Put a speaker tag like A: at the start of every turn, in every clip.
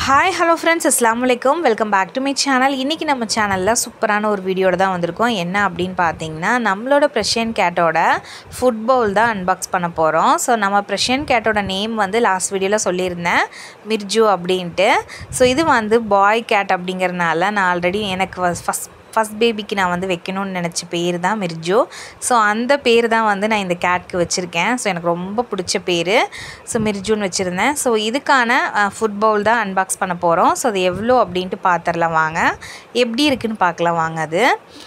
A: hi hello friends அஸ்லாம் வலைக்கம் welcome back to my channel இன்றைக்கி நம்ம சேனலில் சூப்பரான ஒரு வீடியோட தான் வந்திருக்கோம் என்ன அப்படின்னு பார்த்தீங்கன்னா நம்மளோட ப்ரெஷியன் கேட்டோட ஃபுட் பவுல் தான் அன்பாக்ஸ் பண்ண போகிறோம் ஸோ நம்ம ப்ரெஷியன் கேட்டோட நேம் வந்து லாஸ்ட் வீடியோவில் சொல்லியிருந்தேன் மிர்ஜு அப்படின்ட்டு ஸோ இது வந்து பாய் கேட் அப்படிங்கிறனால நான் ஆல்ரெடி எனக்கு ஃபஸ்ட் ஃபஸ்ட் பேபிக்கு நான் வந்து வைக்கணும்னு நினச்ச பேர் தான் மிர்ஜு ஸோ அந்த பேர் தான் வந்து நான் இந்த கேட்க்கு வச்சுருக்கேன் ஸோ எனக்கு ரொம்ப பிடிச்ச பேர் ஸோ மிர்ஜுன்னு வச்சுருந்தேன் ஸோ இதுக்கான ஃபுட் பவுல் தான் அன்பாக்ஸ் பண்ண போகிறோம் ஸோ அது எவ்வளோ அப்படின்ட்டு பார்த்துடலாம் வாங்க எப்படி இருக்குன்னு பார்க்கலாம் வாங்க அது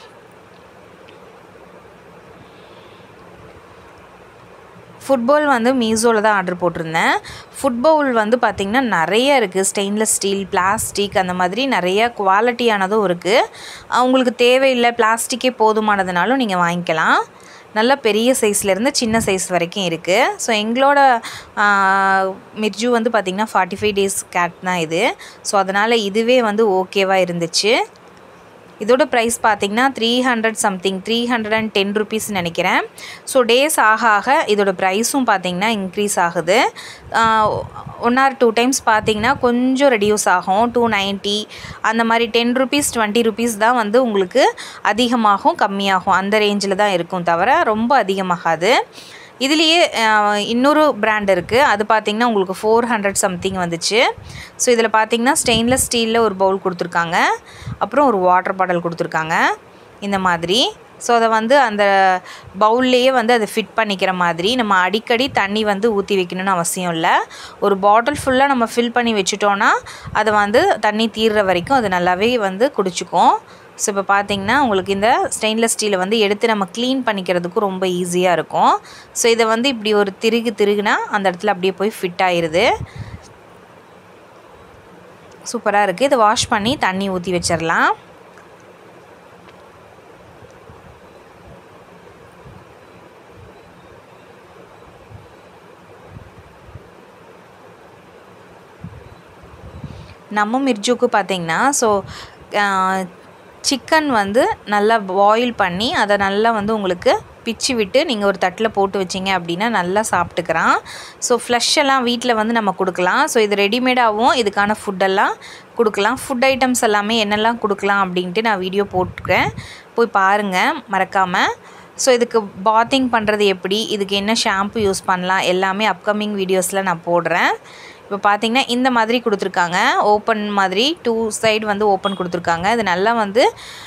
A: ஃபுட்பவுல் வந்து மீஷோவில் தான் ஆர்டர் போட்டிருந்தேன் ஃபுட்பவுல் வந்து பார்த்திங்கன்னா நிறைய இருக்குது ஸ்டெயின்லெஸ் ஸ்டீல் பிளாஸ்டிக் அந்த மாதிரி நிறைய குவாலிட்டியானதும் இருக்குது உங்களுக்கு தேவையில்லை பிளாஸ்டிக்கே போதுமானதுனாலும் நீங்கள் வாங்கிக்கலாம் நல்ல பெரிய சைஸ்லேருந்து சின்ன சைஸ் வரைக்கும் இருக்குது ஸோ எங்களோட மிர்ஜு வந்து பார்த்திங்கன்னா ஃபார்ட்டி ஃபைவ் டேஸ் கேட் தான் இது ஸோ அதனால் இதுவே வந்து ஓகேவாக இருந்துச்சு இதோட ப்ரைஸ் பார்த்திங்கன்னா three hundred something three hundred and ten rupees நினைக்கிறேன் ஸோ டேஸ் ஆக ஆக இதோட ப்ரைஸும் பார்த்திங்கன்னா இன்க்ரீஸ் ஆகுது ஒன் ஆர் டூ டைம்ஸ் பார்த்திங்கன்னா கொஞ்சம் ரெடியூஸ் ஆகும் டூ நைன்ட்டி அந்த மாதிரி டென் ருபீஸ் டுவெண்ட்டி ருபீஸ் தான் வந்து உங்களுக்கு அதிகமாகும் கம்மியாகும் அந்த ரேஞ்சில் தான் இருக்கும் தவிர ரொம்ப அதிகமாகாது இதுலேயே இன்னொரு பிராண்ட் இருக்குது அது பார்த்திங்கன்னா உங்களுக்கு ஃபோர் ஹண்ட்ரட் சம்திங் வந்துச்சு ஸோ இதில் பார்த்திங்கன்னா ஸ்டெயின்லெஸ் ஸ்டீலில் ஒரு பவுல் கொடுத்துருக்காங்க அப்புறம் ஒரு வாட்டர் பாட்டில் கொடுத்துருக்காங்க இந்த மாதிரி ஸோ அதை வந்து அந்த பவுல்லையே வந்து அதை ஃபிட் பண்ணிக்கிற மாதிரி நம்ம அடிக்கடி தண்ணி வந்து ஊற்றி வைக்கணும்னு அவசியம் இல்லை ஒரு பாட்டில் ஃபுல்லாக நம்ம ஃபில் பண்ணி வச்சுட்டோன்னா அதை வந்து தண்ணி தீர்ற வரைக்கும் அது நல்லாவே வந்து குடிச்சிக்கும் ஸோ இப்போ பார்த்தீங்கன்னா உங்களுக்கு இந்த ஸ்டெயின்லெஸ் ஸ்டீலை வந்து எடுத்து நம்ம க்ளீன் பண்ணிக்கிறதுக்கும் ரொம்ப ஈஸியாக இருக்கும் ஸோ இதை வந்து இப்படி ஒரு திருகு திருகுனா அந்த இடத்துல அப்படியே போய் ஃபிட் ஆயிடுது சூப்பராக இருக்குது இதை வாஷ் பண்ணி தண்ணி ஊற்றி வச்சிடலாம் நம்ம மிர்ஜுக்கு பார்த்திங்கன்னா ஸோ சிக்கன் வந்து நல்லா பாயில் பண்ணி அதை நல்லா வந்து உங்களுக்கு பிச்சு விட்டு நீங்கள் ஒரு தட்டில் போட்டு வச்சிங்க அப்படின்னா நல்லா சாப்பிட்டுக்கிறான் ஸோ ஃப்ளஷ் எல்லாம் வீட்டில் வந்து நம்ம கொடுக்கலாம் ஸோ இது ரெடிமேடாகவும் இதுக்கான ஃபுட்டெல்லாம் கொடுக்கலாம் ஃபுட் ஐட்டம்ஸ் எல்லாமே என்னெல்லாம் கொடுக்கலாம் அப்படின்ட்டு நான் வீடியோ போட்டுருக்கேன் போய் பாருங்கள் மறக்காமல் ஸோ இதுக்கு பாத்திங் பண்ணுறது எப்படி இதுக்கு என்ன ஷாம்பு யூஸ் பண்ணலாம் எல்லாமே அப்கமிங் வீடியோஸில் நான் போடுறேன் இப்போ பார்த்தீங்கன்னா இந்த மாதிரி கொடுத்துருக்காங்க ஓப்பன் மாதிரி டூ சைடு வந்து ஓப்பன் கொடுத்துருக்காங்க இது நல்லா வந்து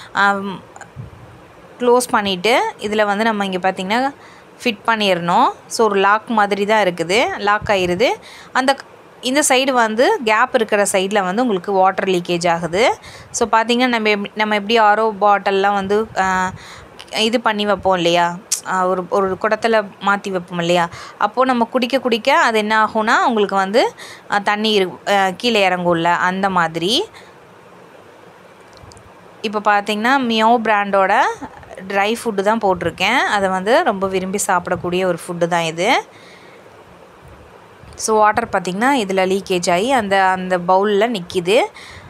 A: க்ளோஸ் பண்ணிவிட்டு இதில் வந்து நம்ம இங்கே பார்த்திங்கன்னா ஃபிட் பண்ணிடணும் ஸோ ஒரு லாக் மாதிரி தான் இருக்குது லாக் ஆயிடுது அந்த இந்த சைடு வந்து கேப் இருக்கிற சைடில் வந்து உங்களுக்கு வாட்டர் லீக்கேஜ் ஆகுது ஸோ பார்த்திங்கன்னா நம்ம நம்ம எப்படி ஆரோ பாட்டில்லாம் வந்து இது பண்ணி வைப்போம் இல்லையா ஒரு ஒரு குடத்தில் மாற்றி வைப்போம் இல்லையா அப்போது நம்ம குடிக்க குடிக்க அது என்ன ஆகும்னா உங்களுக்கு வந்து தண்ணி கீழே இறங்கும்ல அந்த மாதிரி இப்போ பார்த்திங்கன்னா மியோ பிராண்டோட ட்ரை ஃபுட்டு தான் போட்டிருக்கேன் அதை வந்து ரொம்ப விரும்பி சாப்பிடக்கூடிய ஒரு ஃபுட்டு தான் இது ஸோ வாட்டர் பார்த்திங்கன்னா இதில் லீக்கேஜ் ஆகி அந்த அந்த பவுலில் நிற்கிது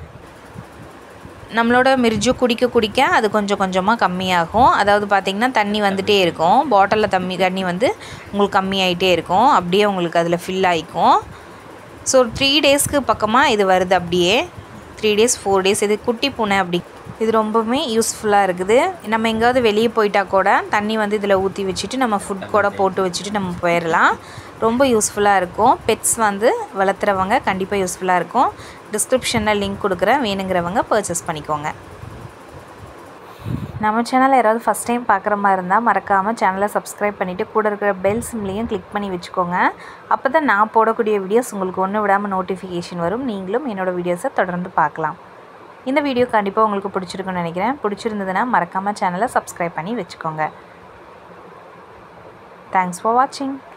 A: நம்மளோட மிர்ஜு குடிக்க குடிக்க அது கொஞ்சம் கொஞ்சமாக கம்மியாகும் அதாவது பார்த்திங்கன்னா தண்ணி வந்துகிட்டே இருக்கும் பாட்டிலில் தண்ணி தண்ணி வந்து உங்களுக்கு கம்மியாயிட்டே இருக்கும் அப்படியே உங்களுக்கு அதில் ஃபில் ஆகிக்கும் ஸோ த்ரீ டேஸ்க்கு பக்கமாக இது வருது அப்படியே த்ரீ டேஸ் ஃபோர் டேஸ் இது குட்டி பூனை அப்படி இது ரொம்பவுமே யூஸ்ஃபுல்லாக இருக்குது நம்ம எங்கேயாவது வெளியே போயிட்டா கூட தண்ணி வந்து இதில் ஊற்றி வச்சுட்டு நம்ம ஃபுட் கூட போட்டு வச்சுட்டு நம்ம போயிடலாம் ரொம்ப யூஸ்ஃபுல்லாக இருக்கும் பெட்ஸ் வந்து வளர்த்துறவங்க கண்டிப்பாக யூஸ்ஃபுல்லாக இருக்கும் டிஸ்கிரிப்ஷனில் லிங்க் கொடுக்குறேன் வேணுங்கிறவங்க பர்ச்சேஸ் பண்ணிக்கோங்க நம்ம சேனலை யாராவது ஃபஸ்ட் டைம் பார்க்குற மாதிரி இருந்தால் மறக்காமல் சேனலை சப்ஸ்கிரைப் பண்ணிவிட்டு கூட இருக்கிற பெல் சிம்லேயும் கிளிக் பண்ணி வச்சுக்கோங்க அப்போ தான் நான் போடக்கூடிய வீடியோஸ் உங்களுக்கு ஒன்று விடாமல் நோட்டிஃபிகேஷன் வரும் நீங்களும் என்னோடய வீடியோஸை தொடர்ந்து பார்க்கலாம் இந்த வீடியோ கண்டிப்பாக உங்களுக்கு பிடிச்சிருக்குன்னு நினைக்கிறேன் பிடிச்சிருந்ததுன்னா மறக்காமல் சேனலை சப்ஸ்கிரைப் பண்ணி வச்சுக்கோங்க தேங்க்ஸ் ஃபார் வாட்சிங்